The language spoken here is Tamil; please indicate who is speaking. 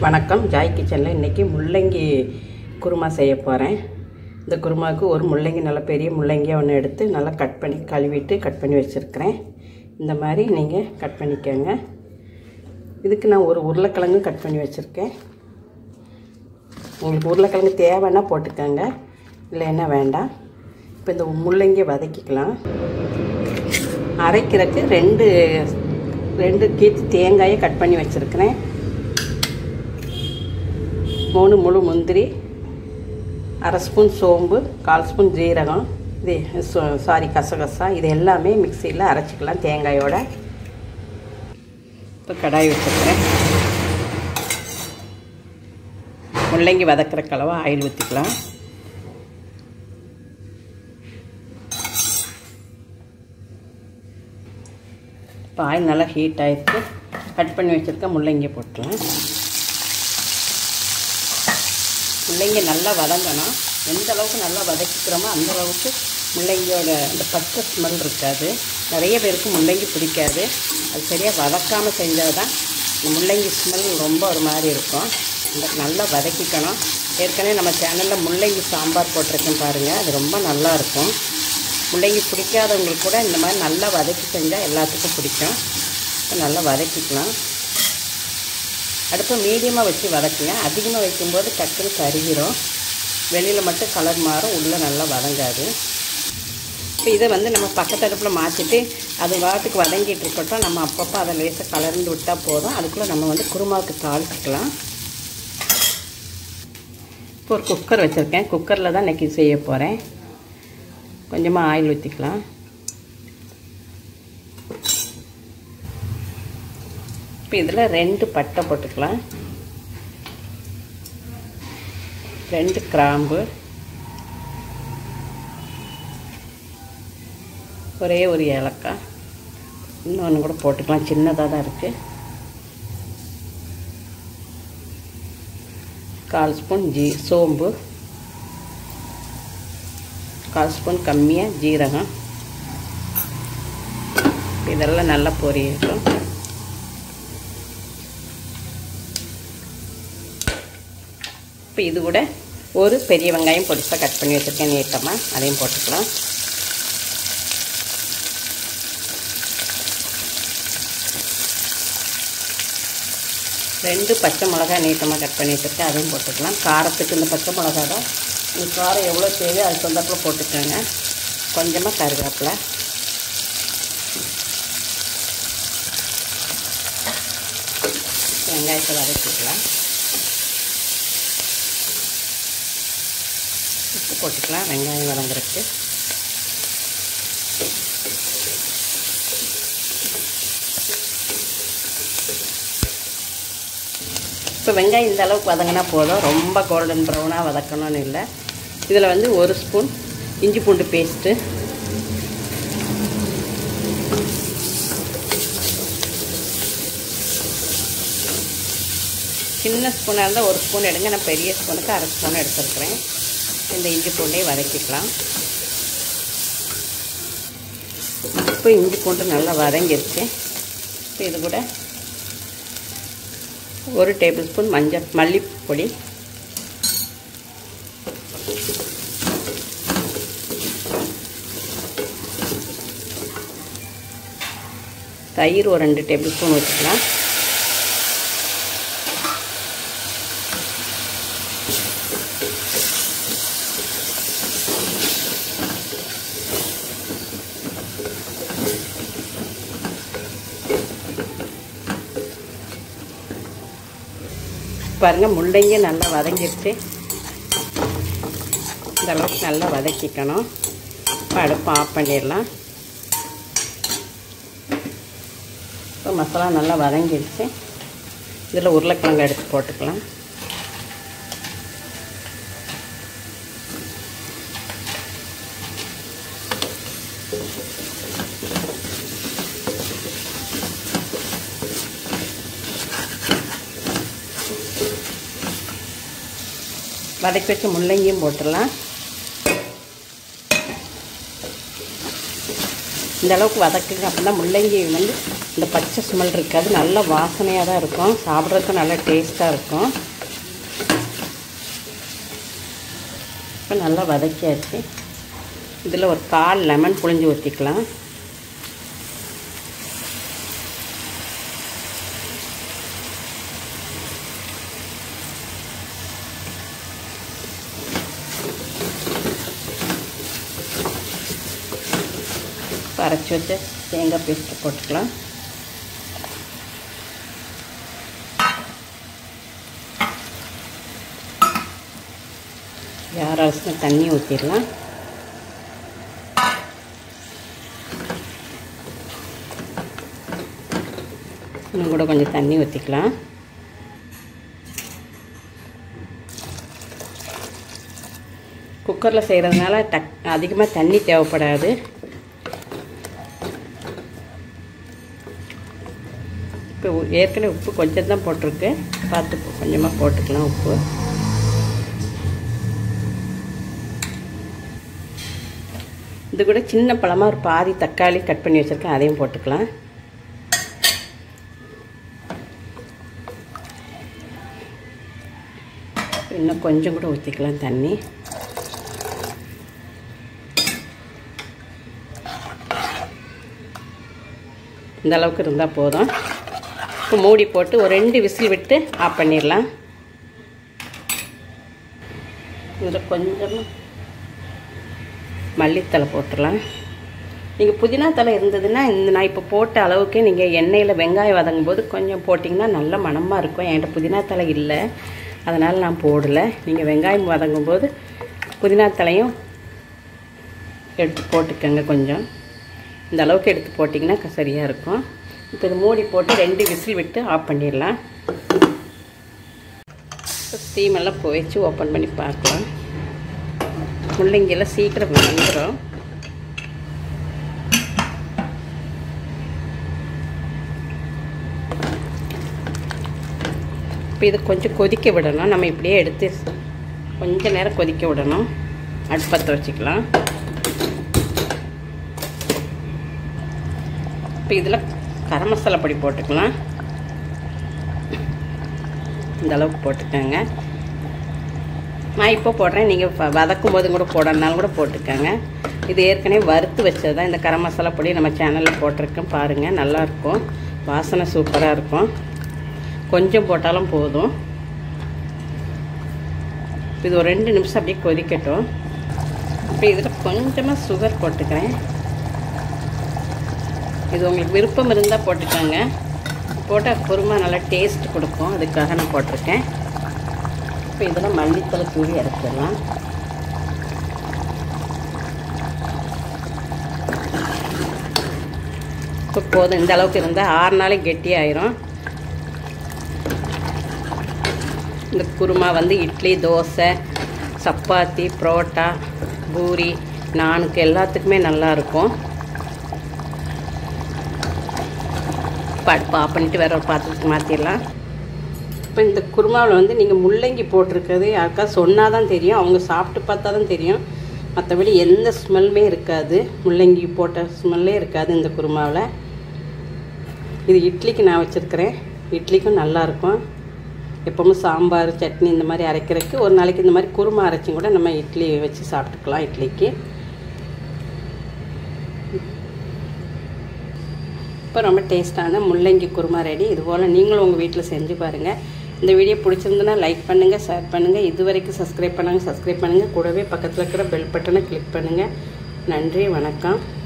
Speaker 1: வணக்கம் ஜாய் கிச்சனில் இன்றைக்கி முள்ளங்கி குருமா செய்ய போகிறேன் இந்த குருமாவுக்கு ஒரு முள்ளங்கி நல்ல பெரிய முள்ளங்கியை ஒன்று எடுத்து நல்லா கட் பண்ணி கழுவிட்டு கட் பண்ணி வச்சுருக்கிறேன் இந்த மாதிரி நீங்கள் கட் பண்ணிக்கோங்க இதுக்கு நான் ஒரு உருளைக்கிழங்கு கட் பண்ணி வச்சுருக்கேன் உங்களுக்கு உருளைக்கிழங்கு தேவைன்னா போட்டுக்கோங்க இல்லைன்னா வேண்டாம் இப்போ இந்த முள்ளங்கியை வதக்கிக்கலாம் அரைக்கிறதுக்கு ரெண்டு ரெண்டு கீத்து தேங்காயை கட் பண்ணி வச்சுருக்கிறேன் மூணு முழு முந்திரி அரை ஸ்பூன் சோம்பு கால் ஸ்பூன் ஜீரகம் இது சாரி கசகசா இது எல்லாமே மிக்சியில் அரைச்சிக்கலாம் தேங்காயோட இப்போ கடாய் வச்சுருக்கிறேன் முள்ளங்கி வதக்கிற கலவை ஆயில் ஊற்றிக்கலாம் இப்போ ஆயில் நல்லா ஹீட் ஆகிடுச்சு கட் பண்ணி வச்சுருக்க முள்ளங்கி போட்டுலாம் முள்ளங்கி நல்லா வதங்கணும் எந்த அளவுக்கு நல்லா வதக்கிக்கிறோமோ அந்த அளவுக்கு முள்ளங்கியோட அந்த பச்சை ஸ்மெல் இருக்காது நிறைய பேருக்கு முள்ளங்கி பிடிக்காது அது சரியாக வதக்காமல் செஞ்சால் தான் முள்ளங்கி ஸ்மெல் ரொம்ப ஒரு மாதிரி இருக்கும் இந்த நல்லா வதக்கிக்கணும் ஏற்கனவே நம்ம சேனலில் முள்ளங்கி சாம்பார் போட்டிருக்கேன் பாருங்கள் அது ரொம்ப நல்லா இருக்கும் முள்ளங்கி பிடிக்காதவங்களுக்கு கூட இந்த மாதிரி நல்லா வதக்கி செஞ்சால் எல்லாத்துக்கும் பிடிக்கும் இப்போ நல்லா வதக்கிக்கலாம் அடுப்பு மீடியமாக வச்சு வதக்குங்க அதிகமாக வைக்கும்போது டக்குன்னு கருகிரும் வெளியில் மட்டும் கலர் மாறும் உள்ளே நல்லா வதங்காது இப்போ இதை வந்து நம்ம பக்கத்து அடுப்பில் மாற்றிட்டு அது வாட்டுக்கு வதங்கிட்டு இருக்கட்டும் நம்ம அப்பப்போ அதை லேசாக கலர்ந்து விட்டால் போதும் அதுக்குள்ளே நம்ம வந்து குருமாவுக்கு தாளிச்சிக்கலாம் இப்போ ஒரு குக்கர் வச்சுருக்கேன் குக்கரில் தான் இன்றைக்கி செய்ய போகிறேன் கொஞ்சமாக ஆயில் ஊற்றிக்கலாம் இப்போ இதில் ரெண்டு பட்டை போட்டுக்கலாம் ரெண்டு கிராம்பு ஒரே ஒரு ஏலக்காய் இன்னொன்று கூட போட்டுக்கலாம் சின்னதாக தான் இருக்குது கால் ஸ்பூன் ஜீ சோம்பு கால் ஸ்பூன் கம்மியாக ஜீரகம் இதெல்லாம் நல்லா பொரியட்டும் இப்போ இது கூட ஒரு பெரிய வெங்காயம் பொடிசாக கட் பண்ணி வச்சுருக்கேன் நீட்டமாக அதையும் போட்டுக்கலாம் ரெண்டு பச்சை மிளகா நீட்டமாக கட் பண்ணி வச்சுருக்கேன் அதையும் போட்டுக்கலாம் காரத்துக்கு இந்த பச்சை மிளகா தான் இந்த காரம் எவ்வளோ தேவையோ அதுக்கு தந்தாப்பில் போட்டுக்கோங்க கொஞ்சமாக கருவேப்பிலை வெங்காயத்தை வதக்கிக்கலாம் உப்பு போட்டுக்கலாம் வெங்காயம் வதங்குறதுக்கு இப்போ வெங்காயம் இந்த அளவுக்கு வதங்கினா போதும் ரொம்ப கோல்டன் ப்ரௌனாக வதக்கணும்னு இல்லை இதில் வந்து ஒரு ஸ்பூன் இஞ்சி பூண்டு பேஸ்ட்டு சின்ன ஸ்பூனாக இருந்தால் ஒரு ஸ்பூன் எடுங்க நான் பெரிய ஸ்பூனுக்கு அரை ஸ்பூன் எடுத்துருக்குறேன் இந்த இஞ்சி பூண்டையும் வதக்கிக்கலாம் இப்போ இஞ்சி பூண்டு நல்லா வதங்கிருச்சு இப்போ இது கூட ஒரு டேபிள் ஸ்பூன் மஞ்சள் மல்லிப்பொடி தயிர் ஒரு ரெண்டு டேபிள் ஸ்பூன் வச்சுக்கலாம் பாருங்கள் முள்ளங்கி நல்லா வதங்கிடுச்சு இந்த அளவுக்கு நல்லா வதக்கிக்கணும் இப்போ அடுப்பு ஆஃப் பண்ணிடலாம் இப்போ மசாலா நல்லா வதங்கிடுச்சு இதில் உருளைக்கிழங்கு எடுத்து போட்டுக்கலாம் வதக்கி வச்ச முள்ளங்கியும் போட்டுடலாம் இந்த அளவுக்கு வதக்குங்க அப்போ தான் முள்ளங்கி வந்து இந்த பச்சை ஸ்மெல் இருக்காது நல்ல வாசனையாக தான் இருக்கும் சாப்பிட்றதுக்கு நல்ல டேஸ்ட்டாக இருக்கும் இப்போ நல்லா வதக்கியாச்சு இதில் ஒரு கால் லெமன் புழிஞ்சு ஊற்றிக்கலாம் அரைச்சி வச்ச தேங்காய் பேஸ்ட்டு போட்டுக்கலாம் யார் அலசின தண்ணி ஊற்றிடலாம் இன்னும் கூட கொஞ்சம் தண்ணி ஊற்றிக்கலாம் குக்கரில் செய்கிறதுனால டக் அதிகமாக தண்ணி தேவைப்படாது இப்போ ஏற்கனவே உப்பு கொஞ்சம் தான் போட்டிருக்கு பார்த்து கொஞ்சமாக போட்டுக்கலாம் உப்பு இது கூட சின்ன பழமாக ஒரு பாதி தக்காளி கட் பண்ணி வச்சுருக்கேன் அதையும் போட்டுக்கலாம் இன்னும் கொஞ்சம் கூட ஊற்றிக்கலாம் தண்ணி இந்த அளவுக்கு இருந்தால் போதும் இப்போ மூடி போட்டு ஒரு ரெண்டு விசில் விட்டு ஆஃப் பண்ணிடலாம் இதில் கொஞ்சமாக மல்லித்தலை போட்டுடலாம் நீங்கள் புதினா தலை இருந்ததுன்னா இந்த நான் இப்போ போட்ட அளவுக்கு நீங்கள் எண்ணெயில் வெங்காயம் வதங்கும் போது கொஞ்சம் போட்டிங்கன்னா நல்ல மணமாக இருக்கும் என்கிட்ட புதினா தலை இல்லை அதனால் நான் போடலை நீங்கள் வெங்காயம் வதங்கும் போது புதினா தலையும் எடுத்து போட்டுக்கோங்க கொஞ்சம் இந்த அளவுக்கு எடுத்து போட்டிங்கன்னா சரியாக இருக்கும் இப்போ இது மூடி போட்டு ரெண்டு விசில் விட்டு ஆஃப் பண்ணிடலாம் ஸ்டீம் எல்லாம் போயிடுச்சு ஓப்பன் பண்ணி பார்க்கலாம் முள்ளங்கியெல்லாம் சீக்கிரம் வந்துடும் இப்போ இது கொஞ்சம் கொதிக்க விடணும் நம்ம இப்படியே எடுத்து கொஞ்ச நேரம் கொதிக்க விடணும் அடுப்பத்தை வச்சுக்கலாம் இப்போ இதில் கரம் மசாலா பொடி போட்டுக்கலாம் இந்த அளவுக்கு போட்டுக்கோங்க நான் இப்போ போடுறேன் நீங்கள் வதக்கும் போது கூட போடணுனாலும் கூட போட்டுக்கோங்க இது ஏற்கனவே வறுத்து வச்சது தான் இந்த கரம் மசாலா பொடி நம்ம சேனலில் போட்டிருக்கேன் பாருங்கள் நல்லாயிருக்கும் வாசனை சூப்பராக இருக்கும் கொஞ்சம் போட்டாலும் போதும் இது ஒரு ரெண்டு நிமிஷம் அப்படியே கொதிக்கட்டும் இப்போ இதில் கொஞ்சமாக சுகர் போட்டுக்கிறேன் இது உங்களுக்கு விருப்பம் இருந்தால் போட்டுக்கோங்க போட்டால் குருமா நல்லா டேஸ்ட் கொடுக்கும் அதுக்காக நான் போட்டிருக்கேன் இப்போ இதில் மல்லித்தலை தூவி இறக்கிடலாம் இப்போ போதும் இந்த அளவுக்கு இருந்தால் ஆறு நாளைக்கு கெட்டியாயிரும் இந்த குருமா வந்து இட்லி தோசை சப்பாத்தி புரோட்டா பூரி நானுக்கு எல்லாத்துக்குமே நல்லாயிருக்கும் அடுப்பு ஆஃப் பண்ணிவிட்டு வேற ஒரு பாத்திரத்துக்கு மாற்றிடலாம் இப்போ இந்த குருமாவில் வந்து நீங்கள் முள்ளங்கி போட்டிருக்கிறது யாருக்கா சொன்னால் தான் தெரியும் அவங்க சாப்பிட்டு பார்த்தா தான் தெரியும் மற்றபடி எந்த ஸ்மெல்லுமே இருக்காது முள்ளங்கி போட்ட ஸ்மெல்லே இருக்காது இந்த குருமாவில் இது இட்லிக்கு நான் வச்சுருக்கிறேன் இட்லிக்கும் நல்லாயிருக்கும் எப்போவும் சாம்பார் சட்னி இந்த மாதிரி அரைக்கிறதுக்கு ஒரு நாளைக்கு இந்த மாதிரி குருமா அரைச்சும் கூட நம்ம இட்லி வச்சு சாப்பிட்டுக்கலாம் இட்லிக்கு இப்போ ரொம்ப டேஸ்ட்டான முள்ளங்கி குருமா ரெடி இதுபோல் நீங்களும் உங்கள் வீட்டில் செஞ்சு பாருங்கள் இந்த வீடியோ பிடிச்சிருந்துன்னா லைக் பண்ணுங்கள் ஷேர் பண்ணுங்கள் இது வரைக்கும் சப்ஸ்கிரைப் பண்ணுங்கள் சப்ஸ்கிரைப் பண்ணுங்கள் கூடவே பக்கத்தில் இருக்கிற பெல் பட்டனை கிளிக் பண்ணுங்கள் நன்றி வணக்கம்